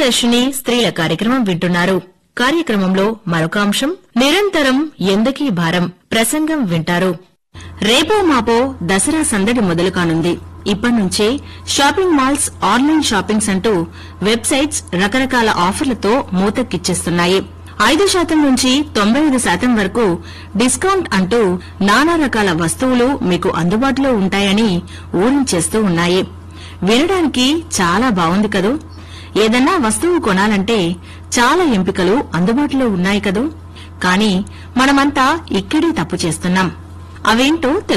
దర్శిని స్త్రీల కార్యక్రమం వింటున్నారు కార్యక్రమంలో మరొక అంశం నిరంతరం ఎందుకీ భారం ప్రసంగం వింటారు రేపో మాపో దసరా సందడి మొదలు కానుంది ఇప్పటినుంచే షాపింగ్ మాల్స్ ఆన్లైన్ షాపింగ్స్ అంటూ వెబ్సైట్స్ రకరకాల ఆఫర్లతో మూతక్కిచ్చేస్తున్నాయి ఐదు శాతం నుంచి తొంభై ఐదు శాతం వరకు డిస్కౌంట్ అంటూ నానా రకాల వస్తువులు మీకు అందుబాటులో ఉంటాయని ఊరించేస్తూ ఉన్నాయి వినడానికి చాలా బాగుంది కదూ ఏదన్నా వస్తువు కొనాలంటే చాలా ఎంపికలు అందుబాటులో ఉన్నాయి కదూ కానీ మనమంతా ఇక్కడే తప్పు చేస్తున్నాం అవేంటో